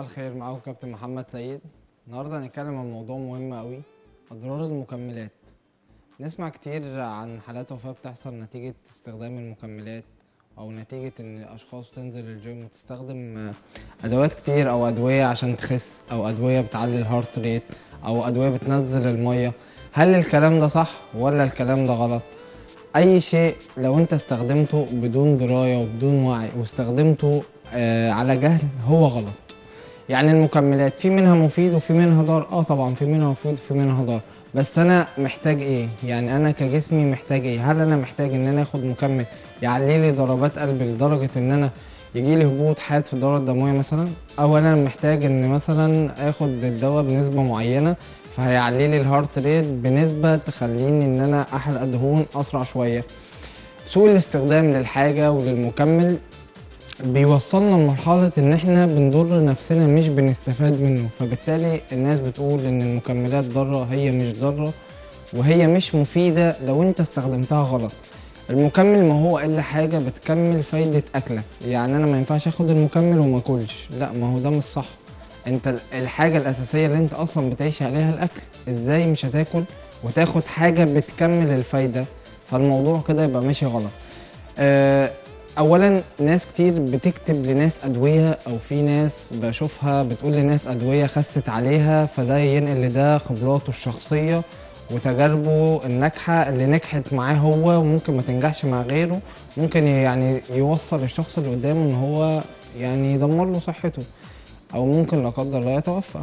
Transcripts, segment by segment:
الخير معاكم كابتن محمد سيد النهارده هنتكلم عن موضوع مهم قوي اضرار المكملات نسمع كتير عن حالات وفاة بتحصل نتيجة استخدام المكملات او نتيجة ان اشخاص تنزل الجيم وتستخدم آه، ادوات كتير او ادوية عشان تخس او ادوية بتعلي الهارت ريت او ادوية بتنزل المية هل الكلام ده صح ولا الكلام ده غلط اي شيء لو انت استخدمته بدون درايه وبدون وعي واستخدمته آه على جهل هو غلط يعني المكملات في منها مفيد وفي منها ضار اه طبعا في منها مفيد وفي منها ضار بس انا محتاج ايه يعني انا كجسمي محتاج ايه هل انا محتاج ان انا اخد مكمل يعلي لي ضربات قلبي لدرجه ان انا يجي لي هبوط حاد في الدوره الدمويه مثلا او انا محتاج ان مثلا اخد الدواء بنسبه معينه فهيعلي لي الهارت ريت بنسبه تخليني ان انا احرق دهون اسرع شويه سوء الاستخدام للحاجه وللمكمل بيوصلنا لمرحلة إن إحنا بنضر نفسنا مش بنستفاد منه فبالتالي الناس بتقول إن المكملات ضارة هي مش ضارة وهي مش مفيدة لو أنت استخدمتها غلط المكمل ما هو إلا حاجة بتكمل فايدة أكلك يعني أنا ما ينفعش آخد المكمل وما أكلش لا ما هو ده مش صح أنت ال- الحاجة الأساسية اللي أنت أصلا بتعيش عليها الأكل إزاي مش هتاكل وتاخد حاجة بتكمل الفايدة فالموضوع كده يبقى ماشي غلط آه، اولا ناس كتير بتكتب لناس ادويه او في ناس بشوفها بتقول لناس ادويه خست عليها فده ينقل لده خبراته الشخصيه وتجاربه الناجحه اللي نجحت معاه هو وممكن ما تنجحش مع غيره ممكن يعني يوصل الشخص اللي قدامه ان هو يعني يدمر له صحته او ممكن لا قدر الله يتوفى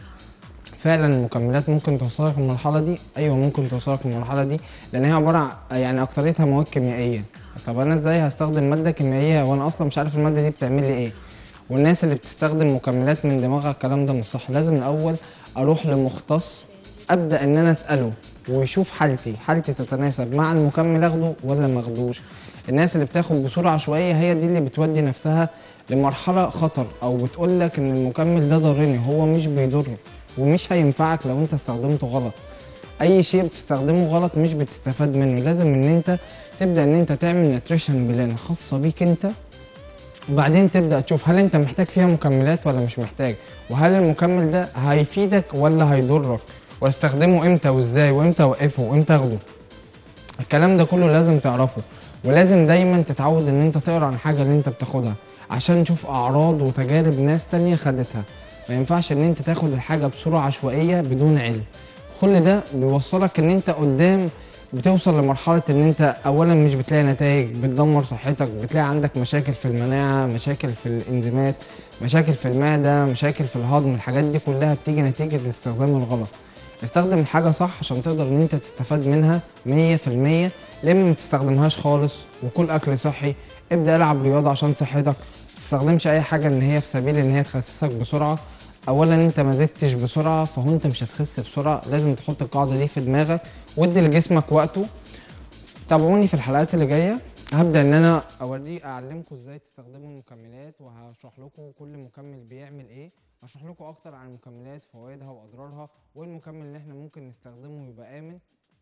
فعلا المكملات ممكن توصلك للمرحله دي ايوه ممكن توصلك للمرحله دي لان هي عباره عن يعني اكتريتها مواد كيميائيه طب انا ازاي هستخدم ماده كيميائيه وانا اصلا مش عارف الماده دي بتعمل لي ايه والناس اللي بتستخدم مكملات من دماغها الكلام ده مش صح لازم الاول اروح لمختص ابدا ان انا اساله ويشوف حالتي حالتي تتناسب مع المكمل اخده ولا ما اخدوش الناس اللي بتاخد بصوره عشوائيه هي دي اللي بتودي نفسها لمرحله خطر او بتقول لك ان المكمل ده ضرني هو مش بيضرك ومش هينفعك لو انت استخدمته غلط اي شيء بتستخدمه غلط مش بتستفاد منه لازم ان انت تبدا ان انت تعمل نتريشن بلان خاصه بيك انت وبعدين تبدا تشوف هل انت محتاج فيها مكملات ولا مش محتاج وهل المكمل ده هيفيدك ولا هيضرك واستخدمه امتى وازاي وامتى اوقفه وامتى اخده الكلام ده كله لازم تعرفه ولازم دايما تتعود ان انت تقرا عن الحاجه اللي انت بتاخدها عشان تشوف اعراض وتجارب ناس تانية خدتها ما ينفعش ان انت تاخد الحاجه بصوره عشوائيه بدون علم كل ده بيوصلك ان انت قدام بتوصل لمرحلة ان انت اولا مش بتلاقي نتائج بتدمر صحتك بتلاقي عندك مشاكل في المناعة مشاكل في الانزيمات مشاكل في المعدة مشاكل في الهضم الحاجات دي كلها بتيجي نتيجة الاستخدام الغلط استخدم الحاجة صح عشان تقدر ان انت تستفاد منها مية في المية لما ما تستخدمهاش خالص وكل اكل صحي ابدأ العب رياضة عشان صحتك متستخدمش اي حاجة ان هي في سبيل ان هي تخسسك بسرعة اولا انت ما زدتش بسرعه فهو انت مش هتخس بسرعه لازم تحط القاعده دي في دماغك وادي لجسمك وقته تابعوني في الحلقات اللي جايه هبدا ان انا اوري اعلمكم ازاي تستخدموا المكملات وهشرح لكم كل مكمل بيعمل ايه هشرح لكم اكتر عن المكملات فوائدها واضرارها والمكمل اللي احنا ممكن نستخدمه ويبقى امن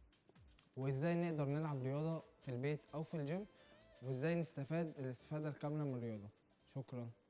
وازاي نقدر نلعب رياضه في البيت او في الجيم وازاي نستفاد الاستفاده الكامله من الرياضه شكرا